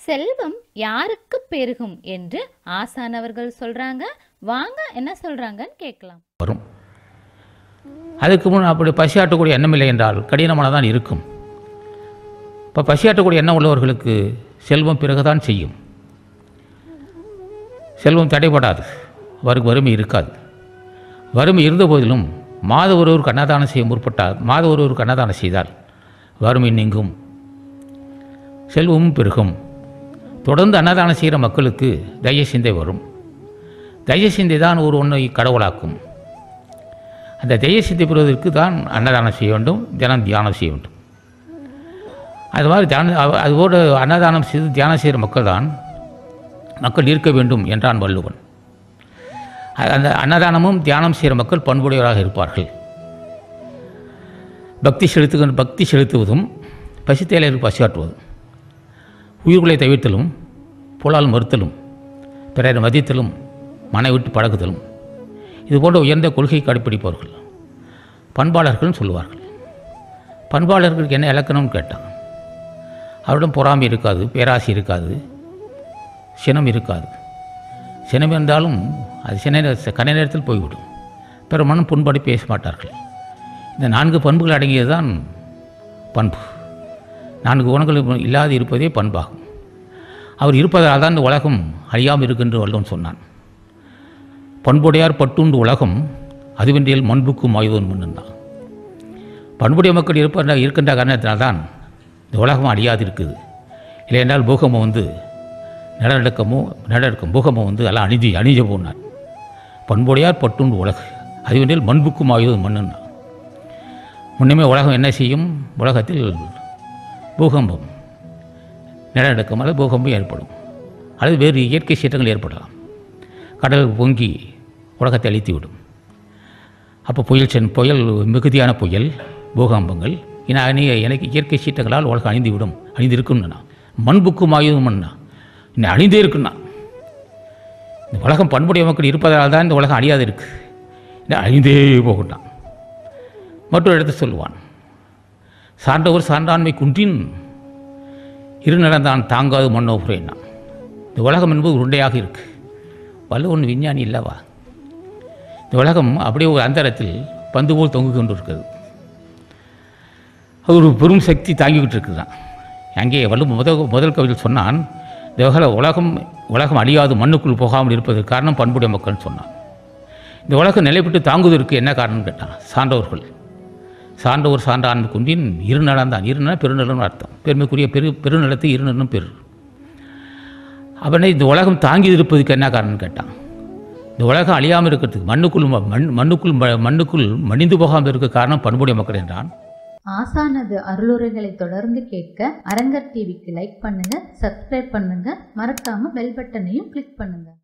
செல்வம் யாருக்கு பெருகும் என்று ஆசான் அவர்கள் சொல்றாங்க வாங்க என்ன சொல்றாங்கன்னு கேட்கலாம் வரும் அதுக்கு முன் அப்படி பசியாற்றக்கூடிய எண்ணம் இல்லை என்றால் கடினமானதான் இருக்கும் இப்போ பசியாற்றக்கூடிய எண்ணம் உள்ளவர்களுக்கு செல்வம் பிறகுதான் செய்யும் செல்வம் தடைபடாது அவருக்கு வறுமை இருக்காது வறுமை இருந்த போதிலும் மாத ஒருவருக்கு அன்னதானம் செய்ய முற்பட்டால் மாத ஒருவருக்கு அன்னதானம் செய்தால் வறுமை நீங்கும் செல்வமும் பெருகும் தொடர்ந்து அன்னதானம் செய்கிற மக்களுக்கு தய சிந்தை வரும் தய சிந்தை தான் ஒரு ஒன்றை கடவுளாக்கும் அந்த தய சிந்தை பெறுவதற்கு தான் அன்னதானம் செய்ய வேண்டும் தினம் தியானம் செய்ய வேண்டும் அது மாதிரி தியானம் அவ- அதுபோல அன்னதானம் செய்து தியானம் செய்கிற மக்கள் தான் மக்கள் இருக்க வேண்டும் என்றான் வள்ளுவன் அ- அந்த அன்னதானமும் தியானம் செய்கிற மக்கள் பண்புடையவராக இருப்பார்கள் பக்தி செலுத்துகிற பக்தி செலுத்துவதும் பசித்தேலையில் பசியாற்றுவதும் உயிர்களை தவிர்த்தலும் புலால் மறுத்தலும் பிறரை மதித்தலும் மனை விட்டு பழகுதலும் இது போன்ற உயர்ந்த கொள்கை கடைப்பிடிப்பவர்கள் பண்பாளர்கள்னு சொல்லுவார்கள் பண்பாளர்களுக்கு என்ன இலக்கணம்னு கேட்டான் அவரிடம் பொறாமை இருக்காது பேராசை இருக்காது சினம் இருக்காது சினம் இருந்தாலும் அது சின நேர- கன நேரத்தில் போய்விடும் பிற மனம் புண்படி பேச மாட்டார்கள் இந்த நான்கு பண்புகள் அடங்கியது தான் பண்பு நான்கு குணங்கள் இல்லாது இருப்பதே பண்பாகும் அவர் இருப்பதால் தான் இந்த உலகம் அழியாமல் இருக்கின்ற வல்லவன் சொன்னான் பண்புடையார் பட்டுண்டு உலகம் அதுவென்றியல் மண்புக்கும் ஆயுதம் முன்னிருந்தான் பண்புடைய மக்கள் இருப்ப இருக்கின்ற காரணத்தினால்தான் இந்த உலகம் அழியாது இருக்குது இல்லையென்றால் பூகம்பம் வந்து நிலநடுக்கமோ நிலநடுக்கம் பூகம்பம் வந்து எல்லாம் அணிதி அணிஞ்ச போனார் பண்புடையார் பட்டுண்டு உலகு அதுவென்றில் மண்புக்கும் ஆயுதம் மண்ணுன்னா முன்னமே உலகம் என்ன செய்யும் உலகத்தில் பூகம்பம் நிலநடுக்கம் அல்லது பூகம்பம் ஏற்படும் அல்லது வேறு இயற்கை சீற்றங்கள் ஏற்படலாம் கடல் பொங்கி உலகத்தை அழித்துவிடும் அப்போ புயல் சென் புயல் மிகுதியான புயல் பூகம்பங்கள் இன அணி எனக்கு இயற்கை சீற்றங்களால் உலகம் அழிந்துவிடும் அழிந்திருக்கும்னா மண்புக்கும் ஆயுதம்னா இன்னும் அழிந்தே இருக்குன்னா இந்த உலகம் பண்புடைய மக்கள் இருப்பதால் தான் இந்த உலகம் அழியாது இருக்கு இன்னும் அழிந்தே போகட்டான் மற்றொரு இடத்தை சொல்லுவான் சான்றவர் சான்றாண்மை குன்றின் இரு நடந்தான் தாங்காது மண்ணோ புறேன்னா இந்த உலகம் என்பது உருண்டையாக இருக்கு வல்லவன் விஞ்ஞானி இல்லவா இந்த உலகம் அப்படியே ஒரு அந்தரத்தில் பந்து போல் தொங்கு கொண்டு இருக்கிறது அது ஒரு பெரும் சக்தி தாங்கிக்கிட்டு இருக்குதான் அங்கே வல்லு முதல் முதல் கவிதையில் சொன்னான் இந்த உலக உலகம் உலகம் அழியாது மண்ணுக்குள் போகாமல் இருப்பதற்கு காரணம் பண்புடைய மக்கள்னு சொன்னான் இந்த உலகம் நிலைப்பட்டு தாங்குவதற்கு என்ன காரணம்னு கேட்டான் சான்றவர்கள் சான்றோர் சான்றான் குன்றின் இருநலம் தான் இருநலம் பெருநலம்னு அர்த்தம் பெருமைக்குரிய பெரு பெருநலத்து இருநலம் பெரு அவனை இந்த உலகம் தாங்கி இருப்பதுக்கு என்ன காரணம்னு கேட்டான் இந்த உலகம் அழியாமல் இருக்கிறதுக்கு மண்ணுக்குள் ம- மண் மண்ணுக்குள் ம- மண்ணுக்குள் மணிந்து போகாமல் இருக்க காரணம் பண்புடைய மக்கள் என்றான் ஆசானது அருளுரைகளை தொடர்ந்து கேட்க அரங்கர் டிவிக்கு லைக் பண்ணுங்க சப்ஸ்கிரைப் பண்ணுங்க மறக்காம பெல் பட்டனையும் கிளிக் பண்ணுங்க